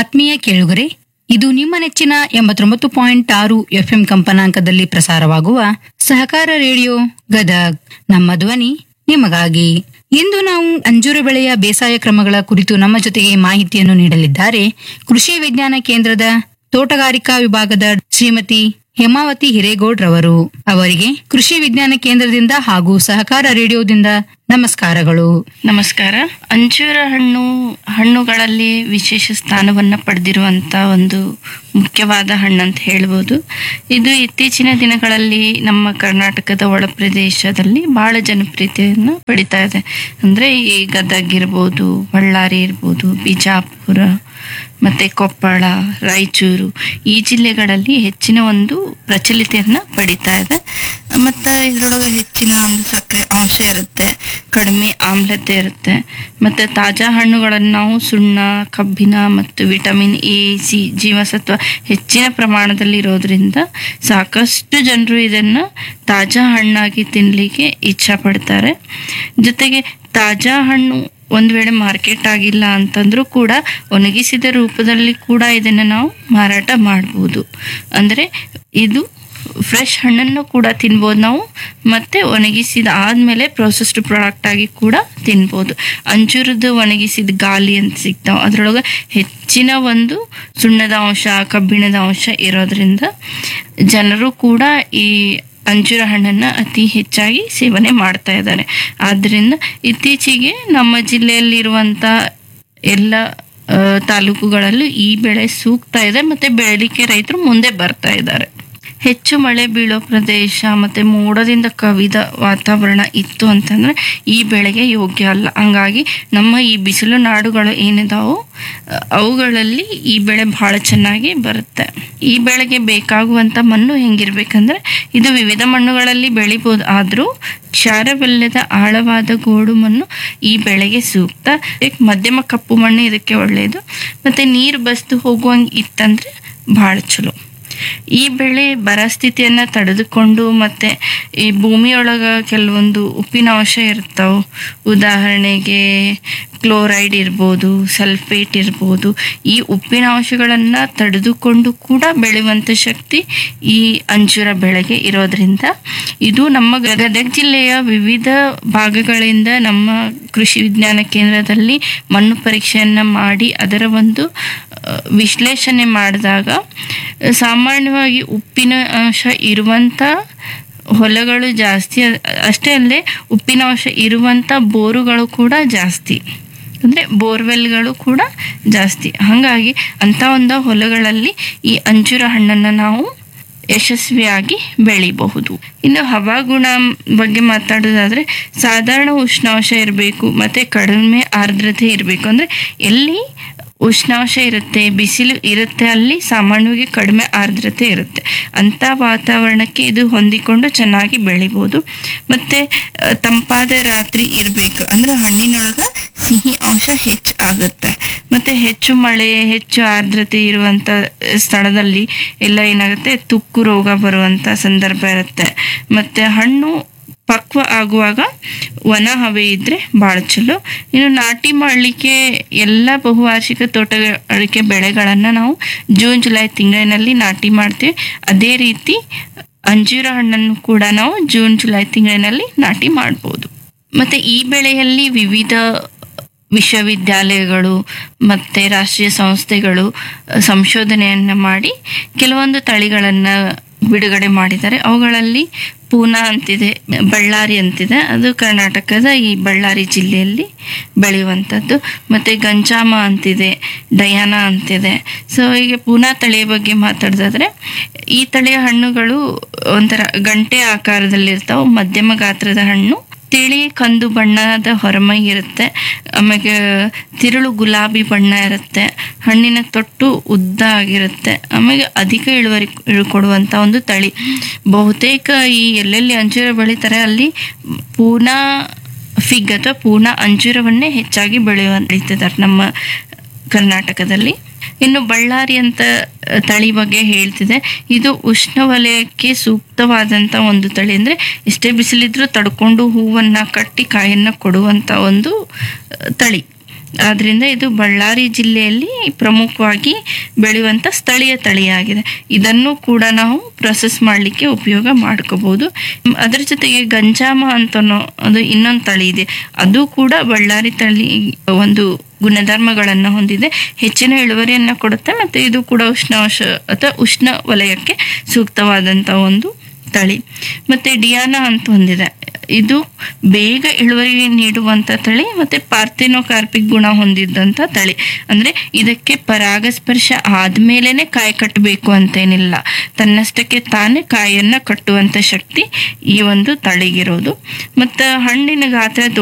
ಆತ್ಮೀಯ ಕೇಳುಗರೆ ಇದು ನಿಮ್ಮ ನೆಚ್ಚಿನ ಎಂಬತ್ತೊಂಬತ್ತು ಪಾಯಿಂಟ್ ಆರು ಎಫ್ಎಂ ಕಂಪನಾಂಕದಲ್ಲಿ ಪ್ರಸಾರವಾಗುವ ಸಹಕಾರ ರೇಡಿಯೋ ಗದಗ್ ನಮ್ಮ ಧ್ವನಿ ನಿಮಗಾಗಿ ಇಂದು ನಾವು ಅಂಜೂರ ಬೆಳೆಯ ಬೇಸಾಯ ಕ್ರಮಗಳ ಕುರಿತು ನಮ್ಮ ಜೊತೆಗೆ ಮಾಹಿತಿಯನ್ನು ನೀಡಲಿದ್ದಾರೆ ಕೃಷಿ ವಿಜ್ಞಾನ ಕೇಂದ್ರದ ತೋಟಗಾರಿಕಾ ವಿಭಾಗದ ಶ್ರೀಮತಿ ಹೇಮಾವತಿ ಹಿರೇಗೌಡ್ ರವರು ಅವರಿಗೆ ಕೃಷಿ ವಿಜ್ಞಾನ ಕೇಂದ್ರದಿಂದ ಹಾಗೂ ಸಹಕಾರ ರೇಡಿಯೋದಿಂದ ನಮಸ್ಕಾರಗಳು ನಮಸ್ಕಾರ ಅಂಜೂರ ಹಣ್ಣು ಹಣ್ಣುಗಳಲ್ಲಿ ವಿಶೇಷ ಸ್ಥಾನವನ್ನ ಪಡೆದಿರುವಂತ ಒಂದು ಮುಖ್ಯವಾದ ಹಣ್ಣು ಅಂತ ಹೇಳ್ಬೋದು ಇದು ಇತ್ತೀಚಿನ ದಿನಗಳಲ್ಲಿ ನಮ್ಮ ಕರ್ನಾಟಕದ ಒಳ ಪ್ರದೇಶದಲ್ಲಿ ಬಹಳ ಜನಪ್ರಿಯತೆಯನ್ನು ಪಡಿತಾ ಇದೆ ಅಂದ್ರೆ ಈ ಗದಗ್ ಇರ್ಬೋದು ಬಳ್ಳಾರಿ ಇರ್ಬೋದು ಬಿಜಾಪುರ ಮತ್ತೆ ಕೊಪ್ಪಳ ರಾಯಚೂರು ಈ ಜಿಲ್ಲೆಗಳಲ್ಲಿ ಹೆಚ್ಚಿನ ಒಂದು ಪ್ರಚಲಿತೆಯನ್ನ ಪಡಿತಾ ಇದೆ ಮತ್ತೆ ಇದ್ರೊಳಗೆ ಹೆಚ್ಚಿನ ಒಂದು ಸಕ್ಕರೆ ಅಂಶ ಇರುತ್ತೆ ಕಡಿಮೆ ಆಮ್ಲತೆ ಇರುತ್ತೆ ಮತ್ತೆ ತಾಜಾ ಹಣ್ಣುಗಳನ್ನು ನಾವು ಸುಣ್ಣ ಕಬ್ಬಿಣ ಮತ್ತು ವಿಟಮಿನ್ ಎ ಸಿ ಜೀವಸತ್ವ ಹೆಚ್ಚಿನ ಪ್ರಮಾಣದಲ್ಲಿ ಇರೋದ್ರಿಂದ ಸಾಕಷ್ಟು ಜನರು ಇದನ್ನ ತಾಜಾ ಹಣ್ಣಾಗಿ ತಿನ್ಲಿಕ್ಕೆ ಇಚ್ಛೆ ಪಡ್ತಾರೆ ಜೊತೆಗೆ ತಾಜಾ ಹಣ್ಣು ಒಂದು ವೇಳೆ ಮಾರ್ಕೆಟ್ ಆಗಿಲ್ಲ ಅಂತಂದ್ರೂ ಕೂಡ ಒಣಗಿಸಿದ ರೂಪದಲ್ಲಿ ಕೂಡ ಇದನ್ನು ನಾವು ಮಾರಾಟ ಮಾಡ್ಬೋದು ಅಂದರೆ ಇದು ಫ್ರೆಶ್ ಹಣ್ಣನ್ನು ಕೂಡ ತಿನ್ಬೋದು ನಾವು ಮತ್ತೆ ಒಣಗಿಸಿದ ಆದ್ಮೇಲೆ ಪ್ರೊಸೆಸ್ಡ್ ಪ್ರಾಡಕ್ಟ್ ಆಗಿ ಕೂಡ ತಿನ್ಬೋದು ಅಂಜೂರದ ಒಣಗಿಸಿದ ಗಾಲಿ ಅಂತ ಸಿಗ್ತಾವ ಅದ್ರೊಳಗೆ ಹೆಚ್ಚಿನ ಒಂದು ಸುಣ್ಣದ ಅಂಶ ಕಬ್ಬಿಣದ ಅಂಶ ಇರೋದ್ರಿಂದ ಜನರು ಕೂಡ ಈ ಅಂಜೂರ ಹಣ್ಣನ್ನ ಅತಿ ಹೆಚ್ಚಾಗಿ ಸೇವನೆ ಮಾಡ್ತಾ ಇದ್ದಾರೆ ಆದ್ದರಿಂದ ಇತ್ತೀಚೆಗೆ ನಮ್ಮ ಜಿಲ್ಲೆಯಲ್ಲಿರುವಂತ ಎಲ್ಲ ಆ, ತಾಲೂಕುಗಳಲ್ಲೂ ಈ ಬೆಳೆ ಸೂಕ್ತ ಇದೆ ಮತ್ತೆ ಬೆಳಲಿಕ್ಕೆ ರೈತರು ಮುಂದೆ ಬರ್ತಾ ಇದ್ದಾರೆ ಹೆಚ್ಚು ಮಳೆ ಬೀಳೋ ಪ್ರದೇಶ ಮತ್ತೆ ಮೋಡದಿಂದ ಕವಿದ ವಾತಾವರಣ ಇತ್ತು ಅಂತಂದ್ರೆ ಈ ಬೆಳೆಗೆ ಯೋಗ್ಯ ಅಲ್ಲ ಹಂಗಾಗಿ ನಮ್ಮ ಈ ಬಿಸಿಲು ನಾಡುಗಳು ಏನಿದಾವೋ ಅಹ್, ಅವುಗಳಲ್ಲಿ ಈ ಬೆಳೆ ಬಹಳ ಚೆನ್ನಾಗಿ ಬರುತ್ತೆ ಈ ಬೆಳೆಗೆ ಬೇಕಾಗುವಂತ ಮಣ್ಣು ಹೆಂಗಿರ್ಬೇಕಂದ್ರೆ ಇದು ವಿವಿಧ ಮಣ್ಣುಗಳಲ್ಲಿ ಬೆಳಿಬೋದು ಆದ್ರೂ ಕ್ಷಾರವಿಲ್ಲದ ಆಳವಾದ ಗೋಡು ಮಣ್ಣು ಈ ಬೆಳೆಗೆ ಸೂಕ್ತ ಇದಕ್ಕೆ ಮಧ್ಯಮ ಕಪ್ಪು ಮಣ್ಣು ಇದಕ್ಕೆ ಒಳ್ಳೆಯದು ಮತ್ತೆ ನೀರು ಬಸ್ದು ಹೋಗುವಂಗೆ ಇತ್ತಂದ್ರೆ ಬಹಳ ಚಲೋ ಈ ಬೆಳೆ ಬರ ಸ್ಥಿತಿಯನ್ನ ತಡೆದುಕೊಂಡು ಮತ್ತೆ ಈ ಭೂಮಿಯೊಳಗ ಕೆಲವೊಂದು ಉಪ್ಪಿನ ಅಂಶ ಇರ್ತಾವ ಉದಾಹರಣೆಗೆ ಕ್ಲೋರೈಡ್ ಇರ್ಬೋದು ಸಲ್ಫೇಟ್ ಇರ್ಬೋದು ಈ ಉಪ್ಪಿನ ಅಂಶಗಳನ್ನ ತಡೆದುಕೊಂಡು ಕೂಡ ಬೆಳೆಯುವಂತ ಶಕ್ತಿ ಈ ಅಂಜೂರ ಬೆಳೆಗೆ ಇರೋದ್ರಿಂದ ಇದು ನಮ್ಮ ಗದಗ ಜಿಲ್ಲೆಯ ವಿವಿಧ ಭಾಗಗಳಿಂದ ನಮ್ಮ ಕೃಷಿ ವಿಜ್ಞಾನ ಕೇಂದ್ರದಲ್ಲಿ ಮಣ್ಣು ಪರೀಕ್ಷೆಯನ್ನ ಮಾಡಿ ಅದರ ಒಂದು ಆ, ವಿಶ್ಲೇಷಣೆ ಮಾಡಿದಾಗ ಸಾಮಾನ್ಯವಾಗಿ ಉಪ್ಪಿನ ಅಂಶ ಇರುವಂತ ಹೊಲಗಳು ಜಾಸ್ತಿ ಅ- ಅಷ್ಟೇ ಅಲ್ಲದೆ ಉಪ್ಪಿನ ಅಂಶ ಇರುವಂತ ಬೋರುಗಳು ಕೂಡ ಜಾಸ್ತಿ ಅಂದ್ರೆ ಬೋರ್ವೆಲ್ಗಳು ಕೂಡ ಜಾಸ್ತಿ ಹಾಗಾಗಿ ಅಂತ ಒಂದು ಹೊಲಗಳಲ್ಲಿ ಈ ಅಂಜೂರ ಹಣ್ಣನ್ನು ನಾವು ಯಶಸ್ವಿಯಾಗಿ ಬೆಳಿಬಹುದು ಇನ್ನು ಹವಾಗುಣ ಬಗ್ಗೆ ಮಾತಾಡೋದಾದ್ರೆ ಸಾಧಾರಣ ಉಷ್ಣಾಂಶ ಇರಬೇಕು ಮತ್ತೆ ಕಡಿಮೆ ಆರ್ದ್ರತೆ ಇರಬೇಕು ಅಂದ್ರೆ ಎಲ್ಲಿ ಉಷ್ಣಾಂಶ ಇರುತ್ತೆ ಬಿಸಿಲು ಇರುತ್ತೆ ಅಲ್ಲಿ ಸಾಮಾನ್ಯವಾಗಿ ಕಡಿಮೆ ಆರ್ದ್ರತೆ ಇರುತ್ತೆ ಅಂತ ವಾತಾವರಣಕ್ಕೆ ಇದು ಹೊಂದಿಕೊಂಡು ಚೆನ್ನಾಗಿ ಬೆಳಿಬೋದು ಮತ್ತೆ ಆ, ತಂಪಾದ ರಾತ್ರಿ ಇರಬೇಕು ಅಂದ್ರೆ ಹಣ್ಣಿನೊಳಗ ಸಿಹಿ ಅಂಶ ಹೆಚ್ಚು ಆಗುತ್ತೆ ಮತ್ತೆ ಹೆಚ್ಚು ಮಳೆ ಹೆಚ್ಚು ಆರ್ದ್ರತೆ ಇರುವಂತ ಸ್ಥಳದಲ್ಲಿ ಎಲ್ಲ ಏನಾಗುತ್ತೆ ತುಕ್ಕು ರೋಗ ಬರುವಂತ ಸಂದರ್ಭ ಇರುತ್ತೆ ಮತ್ತೆ ಹಣ್ಣು ಪಕ್ವ ಆಗುವಾಗ ಒಣ ಹವೆ ಇದ್ರೆ ಭಾಳ ಚಲೋ ಇನ್ನು ನಾಟಿ ಮಾಡಲಿಕ್ಕೆ ಎಲ್ಲ ಬಹುವಾರ್ಷಿಕ ತೋಟಗಾರಿಕೆ ಬೆಳೆಗಳನ್ನು ನಾವು ಜೂನ್ ಜುಲೈ ತಿಂಗಳಿನಲ್ಲಿ ನಾಟಿ ಮಾಡ್ತೀವಿ ಅದೇ ರೀತಿ ಅಂಜೂರ ಹಣ್ಣನ್ನು ಕೂಡ ನಾವು ಜೂನ್ ಜುಲೈ ತಿಂಗಳಿನಲ್ಲಿ ನಾಟಿ ಮಾಡ್ಬೋದು ಮತ್ತೆ ಈ ಬೆಳೆಯಲ್ಲಿ ವಿವಿಧ ವಿಶ್ವವಿದ್ಯಾಲಯಗಳು ಮತ್ತು ರಾಷ್ಟ್ರೀಯ ಸಂಸ್ಥೆಗಳು ಅಹ್, ಸಂಶೋಧನೆಯನ್ನು ಮಾಡಿ ಕೆಲವೊಂದು ತಳಿಗಳನ್ನು ಬಿಡುಗಡೆ ಮಾಡಿದ್ದಾರೆ ಅವುಗಳಲ್ಲಿ ಪೂನಾ ಅಂತಿದೆ ಬಳ್ಳಾರಿ ಅಂತಿದೆ ಅದು ಕರ್ನಾಟಕದ ಈ ಬಳ್ಳಾರಿ ಜಿಲ್ಲೆಯಲ್ಲಿ ಬೆಳೆಯುವಂಥದ್ದು ಮತ್ತು ಗಂಜಾಮ ಅಂತಿದೆ ಡಯಾನ ಅಂತಿದೆ ಸೊ ಈಗ ಪೂನಾ ತಳಿಯ ಬಗ್ಗೆ ಮಾತಾಡೋದಾದ್ರೆ ಈ ತಳಿಯ ಹಣ್ಣುಗಳು ಒಂಥರ ಗಂಟೆ ಆಕಾರದಲ್ಲಿರ್ತಾವೆ ಮಧ್ಯಮ ಗಾತ್ರದ ಹಣ್ಣು ತಿಳಿ ಕಂದು ಬಣ್ಣದ ಹೊರಮೈ ಇರುತ್ತೆ ಆಮೇಲೆ ತಿರುಳು ಗುಲಾಬಿ ಬಣ್ಣ ಇರುತ್ತೆ ಹಣ್ಣಿನ ತೊಟ್ಟು ಉದ್ದ ಆಗಿರುತ್ತೆ ಆಮೇಲೆ ಅಧಿಕ ಇಳುವರಿ ಇಳು- ಕೊಡುವಂತ ಒಂದು ತಳಿ ಬಹುತೇಕ ಈ ಎಲ್ಲೆಲ್ಲಿ ಅಂಜೂರ ಬೆಳೀತಾರೆ ಅಲ್ಲಿ ಪೂನಾ ಫಿಗ್ ಅಥವಾ ಪೂನಾ ಅಂಜೂರವನ್ನೇ ಹೆಚ್ಚಾಗಿ ಬೆಳೆಯುವ ಬೆಳೀತಿದ್ದಾರೆ ನಮ್ಮ ಕರ್ನಾಟಕದಲ್ಲಿ ಇನ್ನು ಬಳ್ಳಾರಿ ಅಂತ ಅಹ್, ತಳಿ ಬಗ್ಗೆ ಹೇಳ್ತಿದೆ ಇದು ಉಷ್ಣವಲಯಕ್ಕೆ ಸೂಕ್ತವಾದಂತ ಒಂದು ತಳಿ ಅಂದ್ರೆ ಎಷ್ಟೇ ಬಿಸಿಲಿದ್ರೂ ತಡ್ಕೊಂಡು ಹೂವನ್ನ ಕಟ್ಟಿ ಕಾಯನ್ನ ಕೊಡುವಂತ ಒಂದು ಅಹ್, ತಳಿ ಆದ್ರಿಂದ ಇದು ಬಳ್ಳಾರಿ ಜಿಲ್ಲೆಯಲ್ಲಿ ಪ್ರಮುಖವಾಗಿ ಬೆಳೆಯುವಂಥ ಸ್ಥಳೀಯ ತಳಿಯಾಗಿದೆ ಇದನ್ನು ಕೂಡ ನಾವು ಪ್ರೊಸೆಸ್ ಮಾಡಲಿಕ್ಕೆ ಉಪಯೋಗ ಮಾಡ್ಕೋಬಹುದು ಮ್, ಅದರ ಜೊತೆಗೆ ಗಂಜಾಮ ಅಂತನೋ ಅದು ಇನ್ನೊಂದು ತಳಿ ಇದೆ ಅದು ಕೂಡ ಬಳ್ಳಾರಿ ತಳಿ ಒಂದು ಗುಣಧರ್ಮಗಳನ್ನು ಹೊಂದಿದೆ ಹೆಚ್ಚಿನ ಇಳುವರಿಯನ್ನು ಕೊಡುತ್ತೆ ಮತ್ತು ಇದು ಕೂಡ ಉಷ್ಣಾಂಶ ಅಥವಾ ಉಷ್ಣ ವಲಯಕ್ಕೆ ಸೂಕ್ತವಾದಂಥ ಒಂದು ತಳಿ ಮತ್ತು ಡಿಯಾನಾ ಅಂತ ಹೊಂದಿದೆ ಇದು ಬೇಗ ಇಳುವರಿ ನೀಡುವಂಥ ತಳಿ ಮತ್ತು ಪಾರ್ಥೆನೋಕಾರ್ಪಿಕ್ ಗುಣ ಹೊಂದಿದ್ದಂಥ ತಳಿ ಅಂದರೆ ಇದಕ್ಕೆ ಪರಾಗಸ್ಪರ್ಶ ಆದಮೇಲೆ ಕಾಯಿ ಕಟ್ಟಬೇಕು ಅಂತೇನಿಲ್ಲ ತನ್ನಷ್ಟಕ್ಕೆ ತಾನೇ ಕಾಯನ್ನು ಕಟ್ಟುವಂಥ ಶಕ್ತಿ ಈ ಒಂದು ತಳಿಗಿರೋದು ಮತ್ತು ಹಣ್ಣಿನ ಗಾತ್ರ